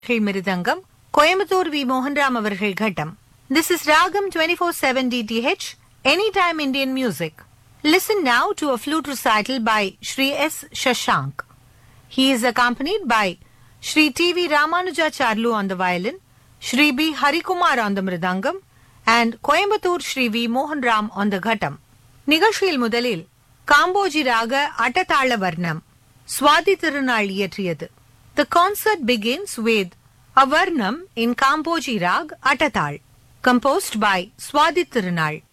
அவர்கள் மிருதங்கம் கோயம்புத்தூர் வி மோகன்ராம் அவர்கள் கட்டம் this is Raagam twenty four seven D T H any time Indian music listen now to a flute recital by Sri S. Shashank. He is accompanied by Sri T.V. Ramanujacharlu on the violin, Sri B. Harikumar on the mridangam, and Coimbatore Sri V. Mohan Ram on the ghatam. நிகழ்ச்சியில் முதலில் காம்போஜி ராக அட்டதாள வர்ணம் சுவாதி திருநாள் இயற்றியது The concert begins with a varnam in Kamboji Rag Atatal, composed by Swadhi Tirunal.